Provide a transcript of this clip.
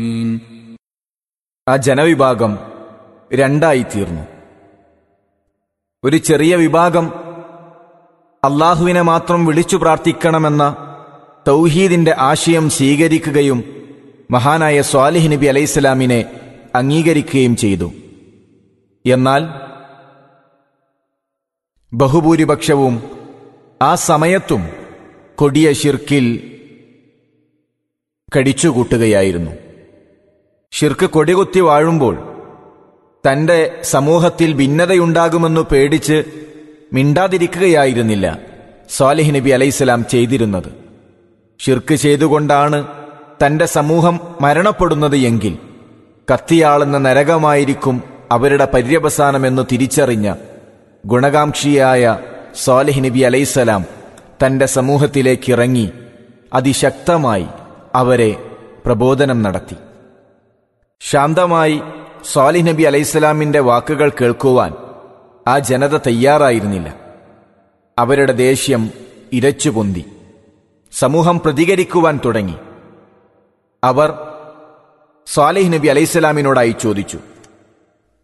ആ ജനവിഭാഗം രണ്ടായി തീർന്നു ഒരു ചെറിയ വിഭാഗം അള്ളാഹുവിനെ മാത്രം വിളിച്ചു പ്രാർത്ഥിക്കണമെന്ന തൗഹീദിന്റെ ആശയം സ്വീകരിക്കുകയും മഹാനായ സ്വാലിഹ് നബി അലൈഹിസ്സലാമിനെ അംഗീകരിക്കുകയും ചെയ്തു എന്നാൽ ബഹുഭൂരിപക്ഷവും ആ സമയത്തും കൊടിയ ഷിർക്കിൽ കടിച്ചുകൂട്ടുകയായിരുന്നു ഷിർക്ക് കൊടികുത്തി വാഴുമ്പോൾ തന്റെ സമൂഹത്തിൽ ഭിന്നതയുണ്ടാകുമെന്നു പേടിച്ച് മിണ്ടാതിരിക്കുകയായിരുന്നില്ല സ്വാലിഹ് നബി അലൈഹിസ്സലാം ചെയ്തിരുന്നത് ഷിർക്ക് ചെയ്തുകൊണ്ടാണ് തന്റെ സമൂഹം മരണപ്പെടുന്നത് എങ്കിൽ കത്തിയാളുന്ന നരകമായിരിക്കും അവരുടെ പര്യവസാനമെന്നു തിരിച്ചറിഞ്ഞ ഗുണകാംക്ഷിയായ സ്വാലിഹ് നബി അലൈസലാം തന്റെ സമൂഹത്തിലേക്കിറങ്ങി അതിശക്തമായി അവരെ പ്രബോധനം നടത്തി ശാന്തമായി സ്വാലിഹ് നബി അലൈസലാമിന്റെ വാക്കുകൾ കേൾക്കുവാൻ ആ ജനത തയ്യാറായിരുന്നില്ല അവരുടെ ദേഷ്യം ഇരച്ചുപൊന്തി സമൂഹം പ്രതികരിക്കുവാൻ തുടങ്ങി അവർ സ്വാലിഹ് നബി അലൈസലാമിനോടായി ചോദിച്ചു